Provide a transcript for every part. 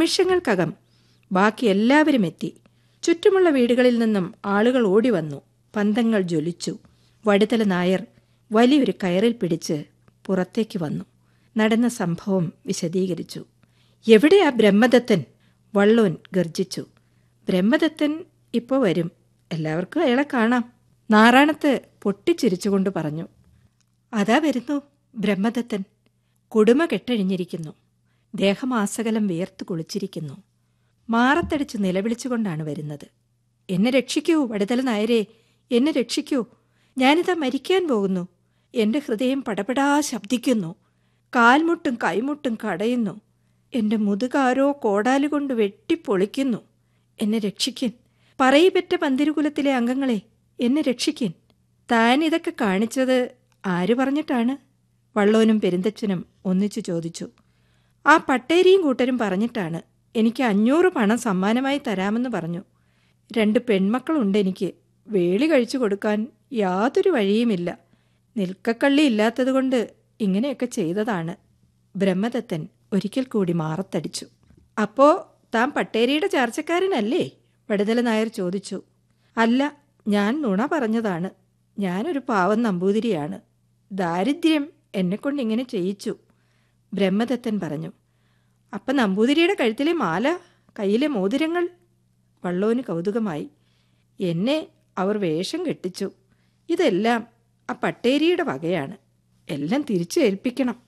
നിമിഷങ്ങൾക്കകം ബാക്കി എല്ലാവരും എത്തി ചുറ്റുമുള്ള വീടുകളിൽ നിന്നും ആളുകൾ ഓടി വന്നു പന്തങ്ങൾ ജ്വലിച്ചു വടുതല നായർ വലിയൊരു കയറിൽ പിടിച്ച് പുറത്തേക്ക് വന്നു നടന്ന സംഭവം വിശദീകരിച്ചു എവിടെയാ ബ്രഹ്മദത്തൻ വള്ളോൻ ഗർജിച്ചു ബ്രഹ്മദത്തൻ ഇപ്പോൾ വരും എല്ലാവർക്കും അയാളെ കാണാം നാറാണത്ത് പൊട്ടിച്ചിരിച്ചുകൊണ്ട് പറഞ്ഞു അതാ വരുന്നു ബ്രഹ്മദത്തൻ കുടുമ കെട്ടഴിഞ്ഞിരിക്കുന്നു ദേഹമാസകലം വിയർത്ത് കുളിച്ചിരിക്കുന്നു മാറത്തടിച്ച് നിലവിളിച്ചുകൊണ്ടാണ് വരുന്നത് എന്നെ രക്ഷിക്കൂ വടുതല നായരെ എന്നെ രക്ഷിക്കൂ ഞാനിതാ മരിക്കാൻ പോകുന്നു എന്റെ ഹൃദയം പടപടാ ശബ്ദിക്കുന്നു കാൽമുട്ടും കൈമുട്ടും കടയുന്നു എന്റെ മുതുകാരോ കോടാലുകൊണ്ട് വെട്ടിപ്പൊളിക്കുന്നു എന്നെ രക്ഷിക്കൻ പറയിപ്പറ്റ പന്തിരുകുലത്തിലെ അംഗങ്ങളെ എന്നെ രക്ഷിക്കൻ താൻ ഇതൊക്കെ കാണിച്ചത് ആര് പറഞ്ഞിട്ടാണ് വള്ളോനും പെരുന്തച്ഛനും ഒന്നിച്ചു ചോദിച്ചു ആ പട്ടേരിയും കൂട്ടരും പറഞ്ഞിട്ടാണ് എനിക്ക് അഞ്ഞൂറ് പണം സമ്മാനമായി തരാമെന്ന് പറഞ്ഞു രണ്ട് പെൺമക്കളുണ്ട് എനിക്ക് വേളി കഴിച്ചു കൊടുക്കാൻ യാതൊരു വഴിയുമില്ല നിൽക്കക്കള്ളി ഇല്ലാത്തതുകൊണ്ട് ഇങ്ങനെയൊക്കെ ചെയ്തതാണ് ബ്രഹ്മദത്തൻ ഒരിക്കൽ കൂടി മാറത്തടിച്ചു അപ്പോ താൻ പട്ടേരിയുടെ ചാർച്ചക്കാരനല്ലേ വടുതല നായർ ചോദിച്ചു അല്ല ഞാൻ നുണ പറഞ്ഞതാണ് ഞാനൊരു പാവം നമ്പൂതിരിയാണ് ദാരിദ്ര്യം എന്നെക്കൊണ്ട് ഇങ്ങനെ ചെയ്യിച്ചു ബ്രഹ്മദത്തൻ പറഞ്ഞു അപ്പം നമ്പൂതിരിയുടെ കഴുത്തിലെ മാല കയ്യിലെ മോതിരങ്ങൾ വള്ളോന് കൗതുകമായി എന്നെ അവർ വേഷം കെട്ടിച്ചു ഇതെല്ലാം ആ പട്ടേരിയുടെ വകയാണ് എല്ലാം തിരിച്ചു ഏൽപ്പിക്കണം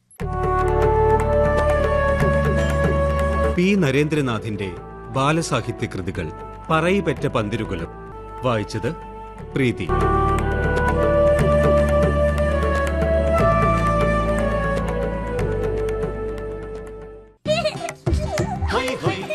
പി നരേന്ദ്രനാഥിന്റെ ബാലസാഹിത്യ കൃതികൾ പറയിപെറ്റ പന്തിരുകുലം വായിച്ചത് പ്രീതി ഹൈ ഹൈ